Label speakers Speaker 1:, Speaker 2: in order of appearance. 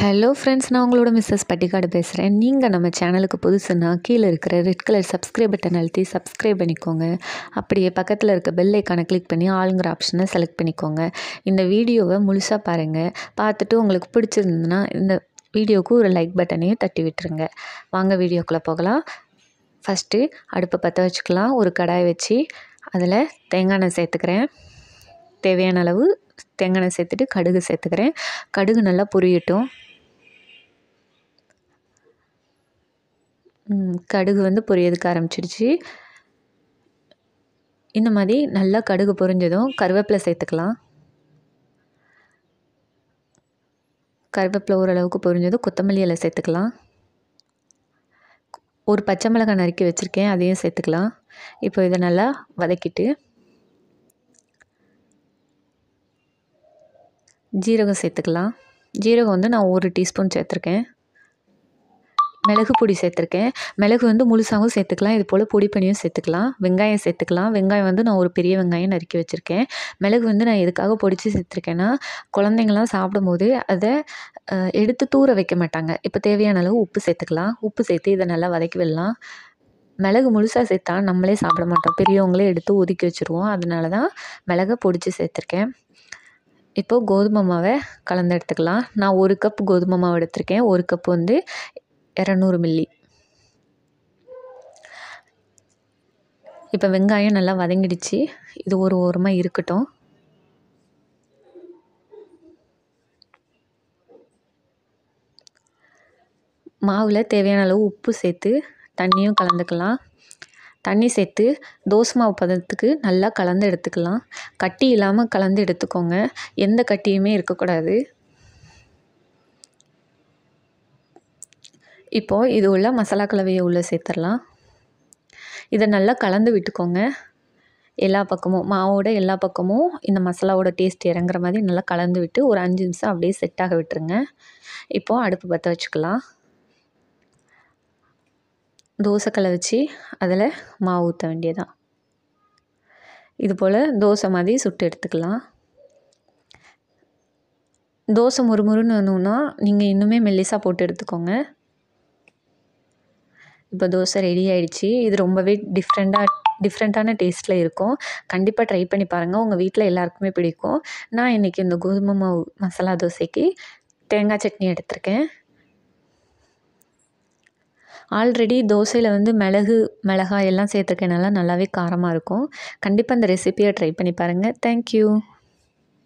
Speaker 1: hello friends நான் உங்களோட Mrs பட்டிக்காடு பேசுகிறேன் நீங்கள் நம்ம சேனலுக்கு புதுசுன்னா கீழே இருக்கிற ரெட் கலர் சப்ஸ்கிரைப் பட்டன் அழுத்தி சப்ஸ்கிரைப் பண்ணிக்கோங்க அப்படியே பக்கத்தில் இருக்க பெல் ஐக்கானை கிளிக் பண்ணி ஆளுங்கிற ஆப்ஷனை செலக்ட் பண்ணிக்கோங்க இந்த வீடியோவை முழுசாக பாருங்கள் பார்த்துட்டு உங்களுக்கு பிடிச்சிருந்ததுன்னா இந்த வீடியோவுக்கு ஒரு லைக் பட்டனையும் தட்டி விட்டுருங்க வாங்க வீடியோக்குள்ளே போகலாம் ஃபஸ்ட்டு அடுப்பை பற்ற வச்சுக்கலாம் ஒரு கடாய் வச்சு அதில் தேங்காய் எண்ணெய் சேர்த்துக்கிறேன் தேவையான அளவு தேங்காய் எண்ணெய் சேர்த்துட்டு கடுகு சேர்த்துக்கிறேன் கடுகு நல்லா பொரியட்டும் ம், கடுகு வந்து பொரியதுக்கு ஆரம்பிச்சிடுச்சு இந்த மாதிரி நல்லா கடுகு பொரிஞ்சதும் கருவேப்பிலை சேர்த்துக்கலாம் கருவேப்பிலை ஓரளவுக்கு பொரிஞ்சதும் கொத்தமல்லி இலை சேர்த்துக்கலாம் ஒரு பச்சை மிளகாய் நறுக்கி வச்சுருக்கேன் அதையும் சேர்த்துக்கலாம் இப்போ இதை நல்லா வதக்கிட்டு ஜீரகம் சேர்த்துக்கலாம் ஜீரகம் வந்து நான் ஒரு டீஸ்பூன் சேர்த்துருக்கேன் மிளகு பொடி சேர்த்துருக்கேன் மிளகு வந்து முழுசாகவும் சேர்த்துக்கலாம் இது போல் பொடி பண்ணியும் சேர்த்துக்கலாம் வெங்காயம் சேர்த்துக்கலாம் வெங்காயம் வந்து நான் ஒரு பெரிய வெங்காயம் நறுக்கி வச்சுருக்கேன் மிளகு வந்து நான் எதுக்காக பொடிச்சு சேர்த்துருக்கேன்னா குழந்தைங்களாம் சாப்பிடும்போது அதை அஹ், எடுத்து தூர வைக்க மாட்டாங்க இப்போ தேவையான அளவு உப்பு சேர்த்துக்கலாம் உப்பு சேர்த்து இதை நல்லா வதக்கி விடலாம் மிளகு முழுசாக சேர்த்தா நம்மளே சாப்பிட மாட்டோம் பெரியவங்களே எடுத்து ஒதுக்கி வச்சுருவோம் அதனால தான் மிளகை பொடிச்சு சேர்த்துருக்கேன் இப்போது கோதுமை மாவை கலந்து எடுத்துக்கலாம் நான் ஒரு கப் கோதுமை மாவு எடுத்திருக்கேன் ஒரு கப் வந்து இரநூறு மில்லி இப்போ வெங்காயம் நல்லா வதங்கிடுச்சு இது ஒரு ஓரமாக இருக்கட்டும் மாவில் தேவையான அளவு உப்பு சேர்த்து தண்ணியும் கலந்துக்கலாம் தண்ணி சேர்த்து தோசை மாவு பதத்துக்கு நல்லா கலந்து எடுத்துக்கலாம் கட்டி இல்லாமல் கலந்து எடுத்துக்கோங்க எந்த கட்டியுமே இருக்கக்கூடாது இப்போது இது உள்ள மசாலா கலவையை உள்ளே சேர்த்துடலாம் இதை நல்லா கலந்து விட்டுக்கோங்க எல்லா பக்கமும் மாவோட எல்லா பக்கமும் இந்த மசாலாவோட டேஸ்ட் இறங்குற மாதிரி நல்லா கலந்து விட்டு ஒரு அஞ்சு நிமிஷம் அப்படியே செட் ஆக விட்டுருங்க இப்போது அடுப்பு பற்ற வச்சுக்கலாம் தோசைக்கல்லை வச்சு அதில் மாவு ஊற்ற வேண்டியதான் இது போல் தோசை மாதிரி சுட்டு எடுத்துக்கலாம் தோசை முறுமுறுன்னு வேணும்னா நீங்கள் இன்னுமே மெல்லிசாக போட்டு எடுத்துக்கோங்க இப்போ தோசை ரெடி ஆயிடுச்சு இது ரொம்பவே டிஃப்ரெண்ட்டாக டிஃப்ரெண்ட்டான டேஸ்ட்டில் இருக்கும் கண்டிப்பாக ட்ரை பண்ணி பாருங்கள் உங்கள் வீட்டில் எல்லாருக்குமே பிடிக்கும் நான் இன்றைக்கி இந்த கோதுமை மாவு மசாலா தோசைக்கு தேங்காய் சட்னி எடுத்திருக்கேன் ஆல்ரெடி தோசையில் வந்து மிளகு மிளகாய் எல்லாம் சேர்த்துருக்கனால நல்லாவே காரமாக இருக்கும் கண்டிப்பாக இந்த ரெசிபியை ட்ரை பண்ணி பாருங்கள் தேங்க்யூ